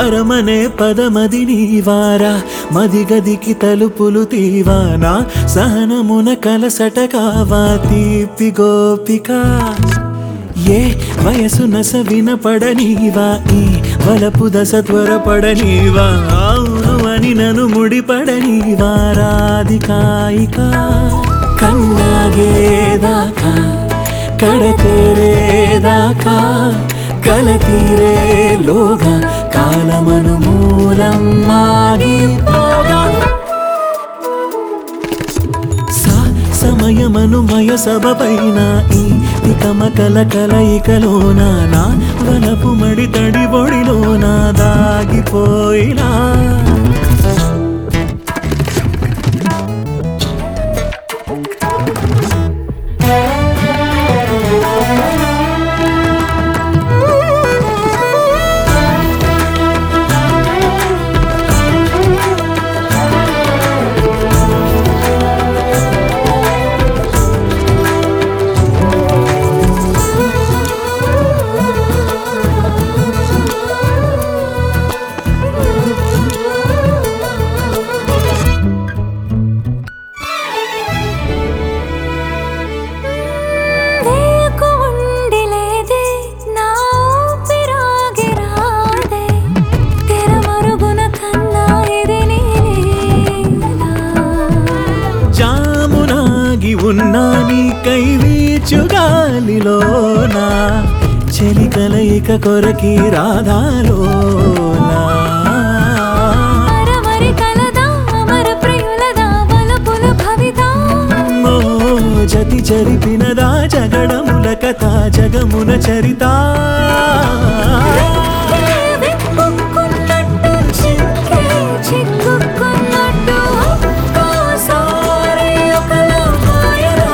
వరమనే పదమది నీవారా మదిగదికి తలుపులు తీవానా సహనమున కలసట కావా తీపి గోపిక ఏ వయసు నస వినపడనీవా ఈ వలపు దశ త్వరపడనీవా అవును అని నన్ను ముడిపడనీవా రాధికాయిక కన్నాగేదాకా కడతేరేదాకా కలతీరేలోగా కాలమను మూలం మాగిపోగా సా సమయమను మయ సభ పైన ఈ తికమకల కలయికలోన నా వలపు మడి తడి బొడిలోన దాగిపోయినా వేకు ఉండిలేదే నా ఊపిరాగిరాదే తెరమరుగున కన్నా ఇది నీలా జామునాగి ఉన్నా నీ కైవీచుగాలిలోనా చెలి కలయిక కొరకి రాధాలోనా మరమరి కలదా అమర ప్రియులదా వలపుల భవిదా ఓ జతి జరిపినదా జగడముల కథ జగమున చరిత విప్పుకున్నట్టు చిక్కే చిక్కుకున్నట్టు ఒక్కోసారి ఒకలా మాయలా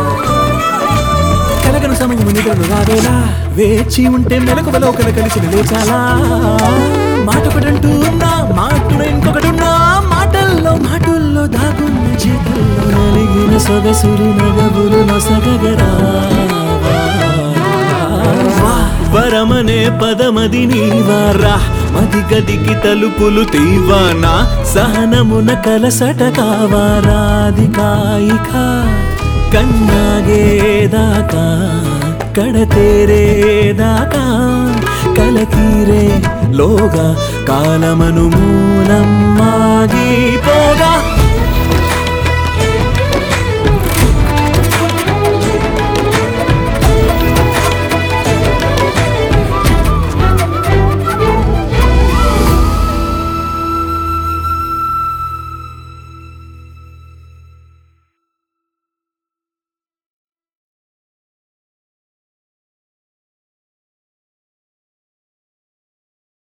కలగను సమయము నిద్రను రావేలా వేచి ఉంటే మెలకువలో కల కలిసి లేచాలా మాటొకటంటూ ఉన్నా మాటలు ఇంకొకటున్నా మాటల్లో మాటల్లో దాగున్న చేతుల్లో నలిగిన సొగసులు నగవులు నొసగగరా వరమనే పదమది నీవారా మది గదికి తలుపులు తీవానా సహనమున కలసట కావారాధికాయిక కన్నాగేదాకా కడతేరేదాకా కలతీరే లోగా కాలమను మూలం మాగిపోగా